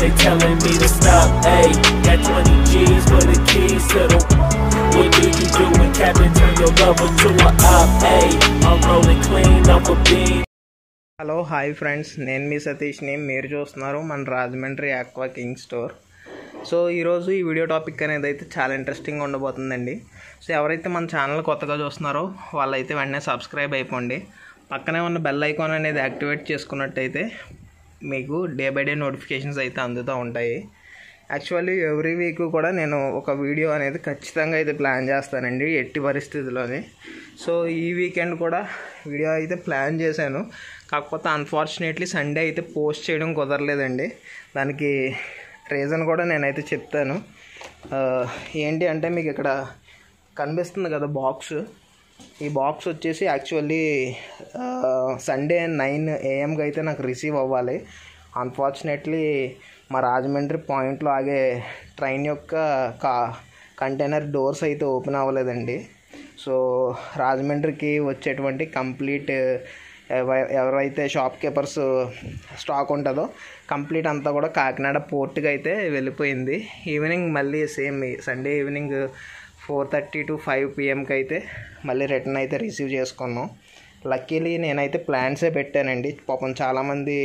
they telling me to stop. Hey, got 20 G's for the keys to the. What do you do when Captain turn your lover to a op? Hey, I'm rolling clean off a bean. Hello hi friends నేను మీ సతీష్ని మీరు చూస్తున్నారు మన Rajahmundry aqua king store so ఈరోజు ఈ video topic అనేది అయితే చాలా ఇంట్రెస్టింగ్గా ఉండబోతుందండి సో ఎవరైతే మన ఛానల్ కొత్తగా చూస్తున్నారో వాళ్ళైతే వెంటనే సబ్స్క్రైబ్ అయిపోండి పక్కనే ఉన్న బెల్ ఐకాన్ అనేది యాక్టివేట్ చేసుకున్నట్టయితే మీకు డే బై డే నోటిఫికేషన్స్ అయితే అందుతూ ఉంటాయి యాక్చువల్లీ ఎవ్రీ వీక్ కూడా నేను ఒక వీడియో అనేది ఖచ్చితంగా అయితే ప్లాన్ చేస్తానండి ఎట్టి పరిస్థితుల్లోని సో ఈ వీకెండ్ కూడా వీడియో అయితే ప్లాన్ చేశాను కాకపోతే అన్ఫార్చునేట్లీ సండే అయితే పోస్ట్ చేయడం కుదరలేదండి దానికి రీజన్ కూడా నేనైతే చెప్తాను ఆ, ఏంటి అంటే మీకు ఇక్కడ కనిపిస్తుంది కదా బాక్స్ ఈ బాక్స్ వచ్చేసి యాక్చువల్లీ సండే నైన్ ఏఎంకి అయితే నాకు రిసీవ్ అవ్వాలి అన్ఫార్చునేట్లీ మా రాజమండ్రి పాయింట్లో ఆగే ట్రైన్ యొక్క కా కంటైనర్ డోర్స్ అయితే ఓపెన్ అవ్వలేదండి సో రాజమండ్రికి వచ్చేటువంటి కంప్లీట్ ఎవ- ఎవరైతే షాప్ కీపర్స్ స్టాక్ ఉంటుందో కంప్లీట్ అంతా కూడా కాకినాడ పోర్ట్కి అయితే వెళ్ళిపోయింది ఈవినింగ్ మళ్ళీ same Sunday evening four thirty to five పిఎంకి అయితే మళ్ళీ రిటర్న్ అయితే రిసీవ్ చేసుకున్నాం లక్కీలీ నేనైతే ప్లాన్సే పెట్టానండి పాపం చాలామంది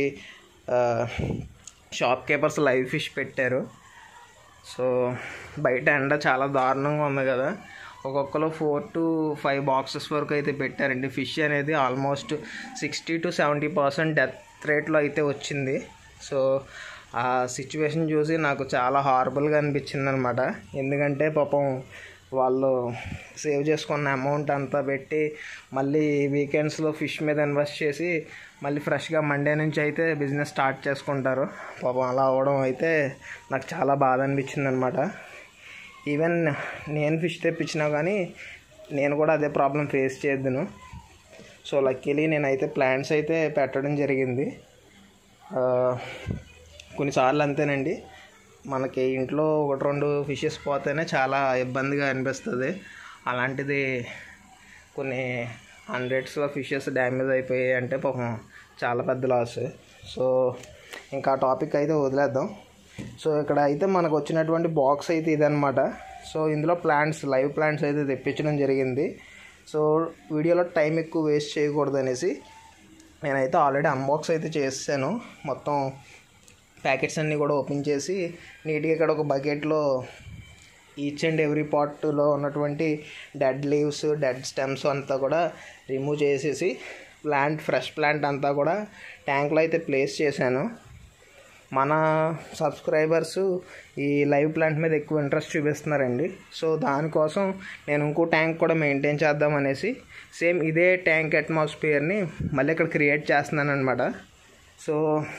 షాప్ కీపర్స్ లైవ్ ఫిష్ పెట్టారు సో బయట ఎండ చాలా దారుణంగా ఉంది కదా ఒక్కొక్కరు ఫోర్ టు ఫైవ్ బాక్సెస్ వరకు అయితే పెట్టారండి ఫిష్ అనేది almost sixty to seventy percent death రేట్లో అయితే వచ్చింది సో ఆ సిచ్యువేషన్ చూసి నాకు చాలా హారబుల్గా అనిపించింది అనమాట ఎందుకంటే పాపం వాళ్ళు సేవ్ చేసుకున్న అమౌంట్ అంతా పెట్టి మళ్ళీ వీకెండ్స్లో ఫిష్ మీద ఇన్వెస్ట్ చేసి మళ్ళీ ఫ్రెష్గా మండే నుంచి అయితే బిజినెస్ స్టార్ట్ చేసుకుంటారు పాపం అలా అవ్వడం అయితే నాకు చాలా బాధ అనిపించింది అనమాట ఈవెన్ నేను ఫిష్ తెప్పించినా కానీ నేను కూడా అదే ప్రాబ్లం ఫేస్ చేద్దును సో లక్కీలీ నేనైతే ప్లాన్స్ అయితే పెట్టడం జరిగింది ఆ, కొన్నిసార్లు అంతేనండి మనకి ఇంట్లో ఒకటి రెండు ఫిషెస్ పోతేనే చాలా ఇబ్బందిగా అనిపిస్తుంది అలాంటిది కొన్ని హండ్రెడ్స్లో ఫిషెస్ డ్యామేజ్ అయిపోయాయి అంటే పాపం చాలా పెద్ద లాస్ సో ఇంకా టాపిక్ అయితే వదిలేద్దాం సో ఇక్కడ అయితే మనకు వచ్చినటువంటి బాక్స్ అయితే ఇదనమాట సో ఇందులో ప్లాంట్స్ లైవ్ ప్లాంట్స్ అయితే తెప్పించడం జరిగింది సో వీడియోలో టైం ఎక్కువ వేస్ట్ చేయకూడదు అనేసి నేనైతే ఆల్రెడీ అన్బాక్స్ అయితే చేసాను మొత్తం ప్యాకెట్స్ అన్నీ కూడా ఓపెన్ చేసి నీట్గా ఇక్కడ ఒక బకెట్లో ఈచ్ అండ్ ఎవ్రీ పాట్లో ఉన్నటువంటి డెడ్ లీవ్స్ డెడ్ స్టెమ్స్ అంతా కూడా రిమూవ్ చేసేసి ప్లాంట్ ఫ్రెష్ ప్లాంట్ అంతా కూడా ట్యాంక్లో అయితే ప్లేస్ చేశాను మన సబ్స్క్రైబర్స్ ఈ లైవ్ ప్లాంట్ మీద ఎక్కువ ఇంట్రెస్ట్ చూపిస్తున్నారండి సో దానికోసం నేను ఇంకో ట్యాంక్ కూడా మెయింటైన్ చేద్దాం అనేసి సేమ్ ఇదే ట్యాంక్ అట్మాస్ఫియర్ని మళ్ళీ ఇక్కడ క్రియేట్ చేస్తున్నాను అనమాట సో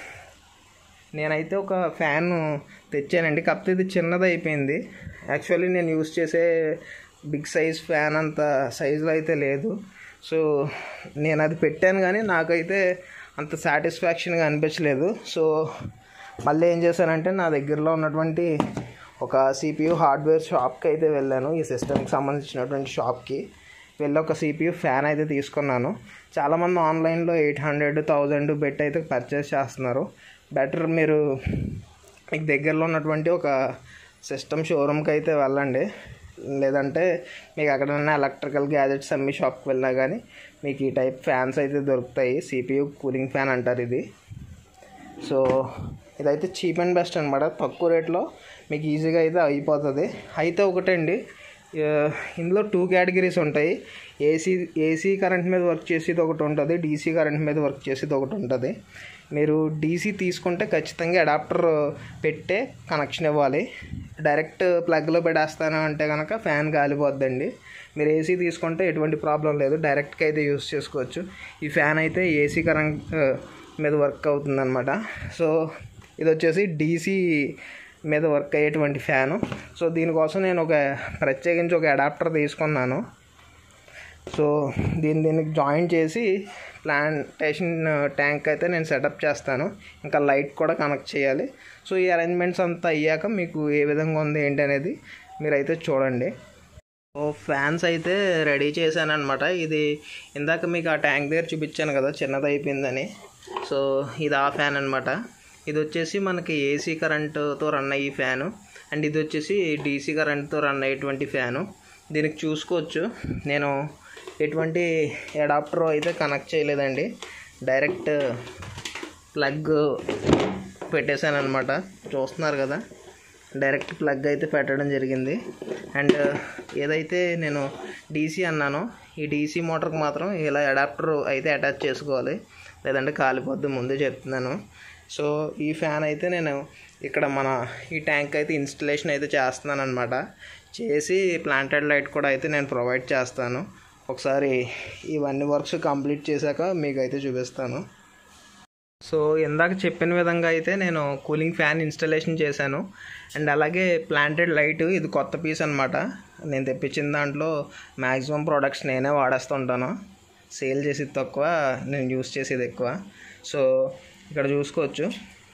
నేనైతే ఒక ఫ్యాన్ తెచ్చానండి కాకపోతే ఇది చిన్నది అయిపోయింది యాక్చువల్లీ నేను యూస్ చేసే బిగ్ సైజ్ ఫ్యాన్ అంత సైజులో అయితే లేదు సో నేను అది పెట్టాను కానీ నాకైతే అంత సాటిస్ఫాక్షన్గా అనిపించలేదు సో మళ్ళీ ఏం చేశానంటే నా దగ్గరలో ఉన్నటువంటి ఒక సిపియు హార్డ్వేర్ షాప్కి అయితే వెళ్ళాను ఈ సిస్టమ్కి సంబంధించినటువంటి షాప్కి వెళ్ళి ఒక సిపియు ఫ్యాన్ అయితే తీసుకున్నాను చాలామంది ఆన్లైన్లో ఎయిట్ హండ్రెడ్ థౌజండ్ పెట్టి అయితే పర్చేస్ చేస్తున్నారు బెటర్ మీరు మీకు దగ్గరలో ఉన్నటువంటి ఒక సిస్టమ్ షోరూమ్కి అయితే వెళ్ళండి లేదంటే మీకు ఎక్కడైనా ఎలక్ట్రికల్ గ్యాజెట్స్ అమ్మి షాప్కి వెళ్ళినా కానీ మీకు ఈ టైప్ ఫ్యాన్స్ అయితే దొరుకుతాయి సిపియు కూలింగ్ ఫ్యాన్ అంటారు ఇది సో ఇదైతే చీప్ అండ్ బెస్ట్ అనమాట తక్కువ రేట్లో మీకు ఈజీగా అయితే అయిపోతుంది అయితే ఒకటండి ఆ, ఇందులో టూ కేటగిరీస్ ఉంటాయి ఏసీ ఏసీ కరెంట్ మీద వర్క్ చేసేది ఒకటి ఉంటుంది డీసీ కరెంట్ మీద వర్క్ చేసేది ఒకటి ఉంటుంది మీరు డీసీ తీసుకుంటే ఖచ్చితంగా అడాప్టర్ పెట్టే కనెక్షన్ ఇవ్వాలి డైరెక్ట్ ప్లగ్లో పెట్టేస్తాను అంటే కనుక ఫ్యాన్ కాలిపోద్దండి మీరు ఏసీ తీసుకుంటే ఎటువంటి ప్రాబ్లం లేదు డైరెక్ట్గా అయితే యూస్ చేసుకోవచ్చు ఈ ఫ్యాన్ అయితే ఏసీ కరెంట్ ఆ, మీద వర్క్ అవుతుందన్నమాట సో ఇది వచ్చేసి డీసీ మీద వర్క్ అయ్యేటువంటి ఫ్యాను సో దీనికోసం నేను ఒక ప్రత్యేకించి ఒక అడాప్టర్ తీసుకున్నాను సో దీన్ని దీనికి జాయిన్ చేసి ప్లాంటేషన్ ట్యాంక్ అయితే నేను సెటప్ చేస్తాను ఇంకా లైట్ కూడా కనెక్ట్ చేయాలి సో ఈ అరేంజ్మెంట్స్ అంతా అయ్యాక మీకు ఏ విధంగా ఉంది ఏంటి అనేది మీరైతే చూడండి సో ఫ్యాన్స్ అయితే రెడీ చేశాను అనమాట ఇది ఇందాక మీకు ఆ ట్యాంక్ దగ్గర చూపించాను కదా చిన్నది అయిపోయిందని సో ఇది ఆ ఫ్యాన్ అనమాట ఇది వచ్చేసి మనకి ఏసీ కరెంటుతో రన్ అయ్యే ఫ్యాను అండ్ ఇది వచ్చేసి డీసీ కరెంట్తో రన్ అయ్యేటువంటి ఫ్యాను దీనికి చూసుకోవచ్చు నేను ఎటువంటి అడాప్టర్ అయితే కనెక్ట్ చేయలేదండి డైరెక్ట్ ప్లగ్ పెట్టేశాను అనమాట చూస్తున్నారు కదా డైరెక్ట్ ప్లగ్ అయితే పెట్టడం జరిగింది అండ్ ఏదైతే నేను డీసీ అన్నానో ఈ డీసీ మోటార్కి మాత్రం ఇలా అడాప్టర్ అయితే అటాచ్ చేసుకోవాలి లేదంటే కాలిపోద్ది ముందే చెప్తున్నాను సో ఈ ఫ్యాన్ అయితే నేను ఇక్కడ మన ఈ ట్యాంక్ అయితే ఇన్స్టలేషన్ అయితే చేస్తున్నాను అనమాట చేసి ప్లాంటెడ్ లైట్ కూడా అయితే నేను ప్రొవైడ్ చేస్తాను ఒకసారి ఇవన్నీ వర్క్స్ కంప్లీట్ చేశాక మీకు అయితే చూపిస్తాను సో ఇందాక చెప్పిన విధంగా అయితే నేను కూలింగ్ ఫ్యాన్ ఇన్స్టలేషన్ చేశాను అండ్ అలాగే ప్లాంటెడ్ లైట్ ఇది కొత్త పీస్ అనమాట నేను తెప్పించిన దాంట్లో మ్యాక్సిమం ప్రోడక్ట్స్ నేనే వాడేస్తుంటాను సేల్ చేసేది తక్కువ నేను యూస్ చేసేది ఎక్కువ సో ఇక్కడ చూసుకోవచ్చు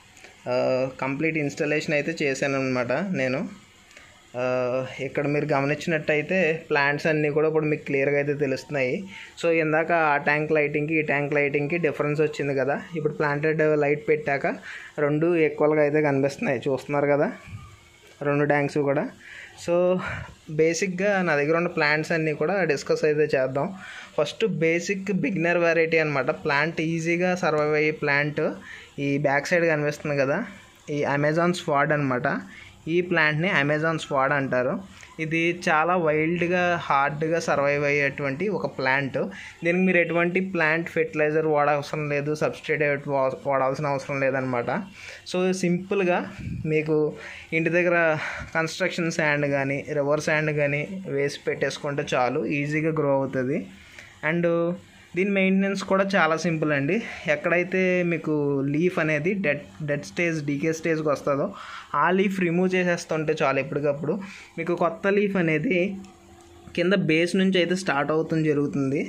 కంప్లీట్ ఇన్స్టలేషన్ అయితే చేశాను అనమాట నేను ఆ, ఇక్కడ మీరు గమనించినట్టయితే ప్లాంట్స్ అన్నీ కూడా ఇప్పుడు మీకు క్లియర్గా అయితే తెలుస్తున్నాయి సో ఇందాక ఆ ట్యాంక్ లైటింగ్కి ఈ ట్యాంక్ లైటింగ్కి డిఫరెన్స్ వచ్చింది కదా ఇప్పుడు ప్లాంటెడ్ లైట్ పెట్టాక రెండు ఈక్వల్గా అయితే కనిపిస్తున్నాయి చూస్తున్నారు కదా రెండు ట్యాంక్స్ కూడా సో బేసిక్గా నా దగ్గర ఉన్న ప్లాంట్స్ అన్నీ కూడా డిస్కస్ అయితే చేద్దాం ఫస్ట్ బేసిక్ బిగినర్ వెరైటీ అనమాట ప్లాంట్ ఈజీగా సర్వైవ్ అయ్యే ప్లాంట్ ఈ బ్యాక్ సైడ్ కనిపిస్తుంది కదా ఈ అమెజాన్ స్వాడ్ అనమాట ఈ ప్లాంట్ని అమెజాన్ స్వాడ్ అంటారు ఇది చాలా వైల్డ్గా హార్డ్గా సర్వైవ్ అయ్యేటువంటి ఒక ప్లాంట్ దీనికి మీరు ఎటువంటి ప్లాంట్ ఫెర్టిలైజర్ వాడవసరం లేదు సబ్స్ట్రేట్ వాడాల్సిన అవసరం లేదనమాట సో సింపుల్గా మీకు ఇంటి దగ్గర కన్స్ట్రక్షన్ శాండ్ కానీ రివర్ శాండ్ కానీ వేసి పెట్టేసుకుంటే చాలు ఈజీగా గ్రో అవుతుంది అండ్ దీని మెయింటెనెన్స్ కూడా చాలా సింపుల్ అండి ఎక్కడైతే మీకు లీఫ్ అనేది డెడ్ డెడ్ స్టేజ్ డీకే స్టేజ్కి వస్తుందో ఆ లీఫ్ రిమూవ్ చేసేస్తుంటే చాలు ఎప్పటికప్పుడు మీకు కొత్త లీఫ్ అనేది కింద బేస్ నుంచి అయితే స్టార్ట్ అవుతుంది జరుగుతుంది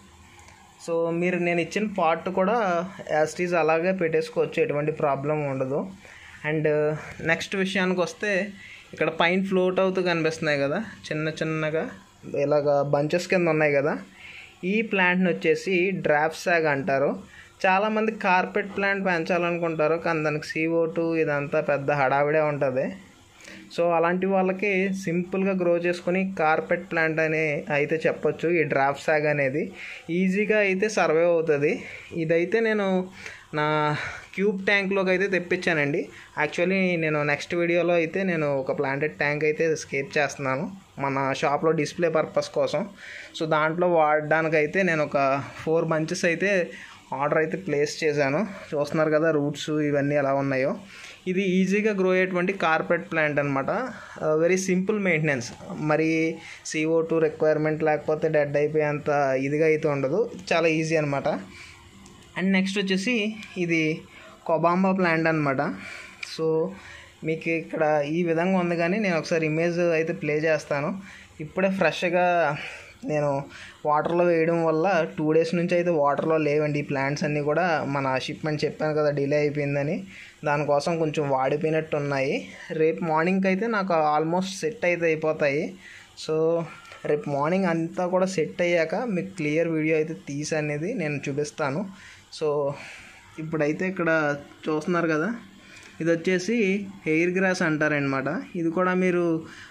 సో మీరు నేను ఇచ్చిన పార్ట్ కూడా యాస్టీజ్ అలాగే పెట్టేసుకోవచ్చు ఎటువంటి ప్రాబ్లం ఉండదు అండ్ నెక్స్ట్ విషయానికి వస్తే ఇక్కడ పైన ఫ్లోట్ అవుతూ కనిపిస్తున్నాయి కదా చిన్న చిన్నగా ఇలాగ బంచెస్ కింద ఉన్నాయి కదా ఈ ప్లాంట్ని వచ్చేసి డ్రాప్ సాగ్ అంటారు చాలామంది కార్పెట్ ప్లాంట్ పెంచాలనుకుంటారు కానీ దానికి సీఓ టూ ఇదంతా పెద్ద హడావిడే ఉంటుంది సో అలాంటి వాళ్ళకి సింపుల్గా గ్రో చేసుకుని కార్పెట్ ప్లాంట్ అని అయితే చెప్పొచ్చు ఈ డ్రాప్ సాగ్ అనేది ఈజీగా అయితే సర్వైవ్ అవుతుంది ఇదైతే నేను నా క్యూబ్ ట్యాంక్లోకి అయితే తెప్పించానండి యాక్చువల్లీ నేను నెక్స్ట్ వీడియోలో అయితే నేను ఒక ప్లాంటెడ్ ట్యాంక్ అయితే స్కేప్ చేస్తున్నాను మన షాప్లో డిస్ప్లే పర్పస్ కోసం సో దాంట్లో వాడడానికి అయితే నేను ఒక ఫోర్ బంచెస్ అయితే ఆర్డర్ అయితే ప్లేస్ చేశాను చూస్తున్నారు కదా రూట్స్ ఇవన్నీ ఎలా ఉన్నాయో ఇది ఈజీగా గ్రో అయ్యేటువంటి కార్పెట్ ప్లాంట్ అనమాట వెరీ సింపుల్ మెయింటెనెన్స్ మరి సిఓ టూ రిక్వైర్మెంట్ లేకపోతే డెడ్ అయిపోయేంత ఇదిగా అయితే ఉండదు చాలా ఈజీ అనమాట అండ్ నెక్స్ట్ వచ్చేసి ఇది కొబాంబా ప్లాంట్ అనమాట సో మీకు ఇక్కడ ఈ విధంగా ఉంది కానీ నేను ఒకసారి ఇమేజ్ అయితే ప్లే చేస్తాను ఇప్పుడే ఫ్రెష్గా నేను వాటర్లో వేయడం వల్ల టూ డేస్ నుంచి అయితే వాటర్లో లేవండి ఈ ప్లాంట్స్ అన్నీ కూడా మన షిప్మెంట్ చెప్పాను కదా డిలే అయిపోయిందని దానికోసం కొంచెం వాడిపోయినట్టు ఉన్నాయి రేపు మార్నింగ్కి అయితే నాకు ఆల్మోస్ట్ సెట్ అయితే అయిపోతాయి సో రేపు మార్నింగ్ అంతా కూడా సెట్ అయ్యాక మీకు క్లియర్ వీడియో అయితే తీసి అనేది నేను చూపిస్తాను సో ఇప్పుడైతే ఇక్కడ చూస్తున్నారు కదా ఇది వచ్చేసి హెయిర్ గ్రాస్ అంటారనమాట ఇది కూడా మీరు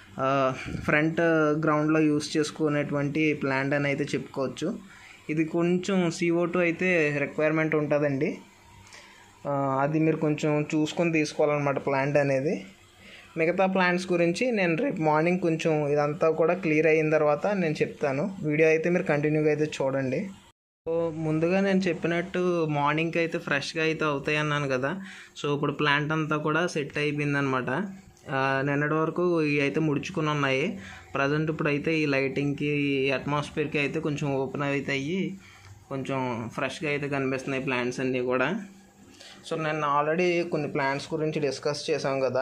ఫ్రంట్ గ్రౌండ్లో యూస్ చేసుకునేటువంటి ప్లాంట్ అని అయితే చెప్పుకోవచ్చు ఇది కొంచెం సిఓ టూ అయితే రిక్వైర్మెంట్ ఉంటుందండి ఆ, అది మీరు కొంచెం చూసుకొని తీసుకోవాలన్నమాట ప్లాంట్ అనేది మిగతా ప్లాంట్స్ గురించి నేను రేపు మార్నింగ్ కొంచెం ఇదంతా కూడా క్లియర్ అయిన తర్వాత నేను చెప్తాను వీడియో అయితే మీరు కంటిన్యూగా అయితే చూడండి సో ముందుగా నేను చెప్పినట్టు మార్నింగ్కి అయితే ఫ్రెష్గా అయితే అవుతాయి అన్నాను కదా సో ఇప్పుడు ప్లాంట్ అంతా కూడా సెట్ అయిపోయిందనమాట నిన్నటి వరకు ఇవి అయితే ముడుచుకుని ఉన్నాయి ప్రజెంట్ ఇప్పుడు అయితే ఈ లైటింగ్కి ఈ అట్మాస్ఫియర్కి అయితే కొంచెం ఓపెన్ అయితే అయ్యి కొంచెం ఫ్రెష్గా అయితే కనిపిస్తున్నాయి ప్లాంట్స్ అన్నీ కూడా సో నేను ఆల్రెడీ కొన్ని ప్లాంట్స్ గురించి డిస్కస్ చేసాం కదా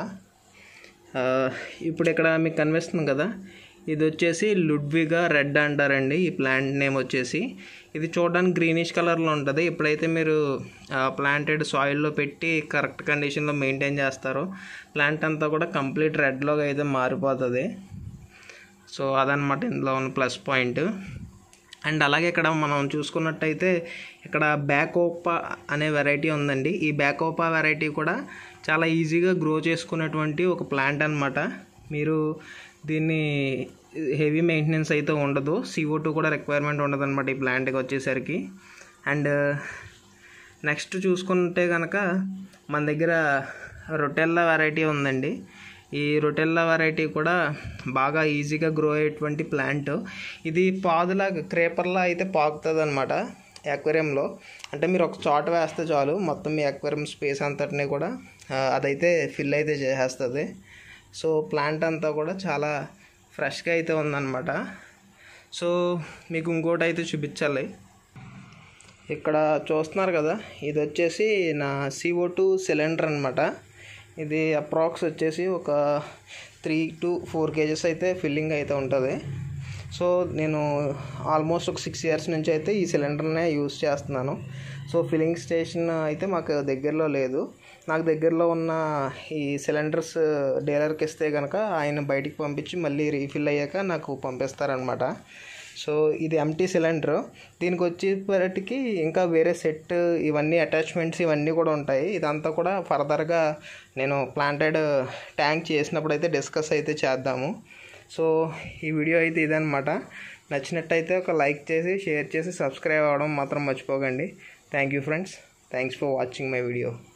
ఆ, ఇప్పుడు ఇక్కడ మీకు కనిపిస్తుంది కదా ఇది వచ్చేసి లుడ్విగా రెడ్ అంటారండి ఈ ప్లాంట్ నేమ్ వచ్చేసి ఇది చూడడానికి గ్రీనిష్ కలర్లో ఉంటుంది ఎప్పుడైతే మీరు ప్లాంటెడ్ సాయిల్లో పెట్టి కరెక్ట్ కండిషన్లో మెయింటైన్ చేస్తారో ప్లాంట్ అంతా కూడా కంప్లీట్ రెడ్లోకి అయితే మారిపోతుంది సో అదనమాట ఇందులో ఉన్న ప్లస్ పాయింట్ అండ్ అలాగే ఇక్కడ మనం చూసుకున్నట్టయితే ఇక్కడ బ్యాకోపా అనే వెరైటీ ఉందండి ఈ బ్యాకోపా వెరైటీ కూడా చాలా ఈజీగా గ్రో చేసుకునేటువంటి ఒక ప్లాంట్ అనమాట మీరు దీన్ని హెవీ మెయింటెనెన్స్ అయితే ఉండదు సిఓ టూ కూడా రిక్వైర్మెంట్ ఉండదు అనమాట ఈ ప్లాంట్కి వచ్చేసరికి అండ్ నెక్స్ట్ చూసుకుంటే కనుక మన దగ్గర రొటెల్లా వెరైటీ ఉందండి ఈ రొటెల్లా వెరైటీ కూడా బాగా ఈజీగా గ్రో అయ్యేటువంటి ప్లాంట్ ఇది పాదులా క్రేపర్లా అయితే పాకుతుంది అనమాట యాక్వేరియంలో అంటే మీరు ఒక చోట వేస్తే చాలు మొత్తం మీ యాక్వేరియం స్పేస్ అంతటిని కూడా ఆ, అదైతే ఫిల్ అయితే చేసేస్తుంది సో ప్లాంట్ అంతా కూడా చాలా ఫ్రెష్గా అయితే ఉందన్నమాట సో మీకు ఇంకోటి అయితే చూపించాలి ఇక్కడ చూస్తున్నారు కదా ఇది వచ్చేసి నా సిఓ టూ సిలిండర్ అనమాట ఇది అప్రాక్స్ వచ్చేసి ఒక త్రీ టు ఫోర్ కేజెస్ అయితే ఫిల్లింగ్ అయితే ఉంటుంది సో నేను ఆల్మోస్ట్ ఒక సిక్స్ ఇయర్స్ నుంచి అయితే ఈ సిలిండర్నే యూస్ చేస్తున్నాను సో ఫిల్లింగ్ స్టేషన్ అయితే మాకు దగ్గరలో లేదు నాకు దగ్గరలో ఉన్న ఈ సిలిండర్స్ డీలర్కి ఇస్తే కనుక ఆయన బయటికి పంపించి మళ్ళీ రీఫిల్ అయ్యాక నాకు పంపిస్తారనమాట సో ఇది ఎంటీ సిలిండర్ దీనికి వచ్చేపటికి ఇంకా వేరే సెట్ ఇవన్నీ అటాచ్మెంట్స్ ఇవన్నీ కూడా ఉంటాయి ఇదంతా కూడా ఫర్దర్గా నేను ప్లాంటెడ్ ట్యాంక్ చేసినప్పుడు అయితే డిస్కస్ అయితే చేద్దాము సో ఈ వీడియో అయితే ఇదనమాట నచ్చినట్టయితే ఒక లైక్ చేసి షేర్ చేసి సబ్స్క్రైబ్ అవ్వడం మాత్రం మర్చిపోకండి thank you friends thanks for watching my video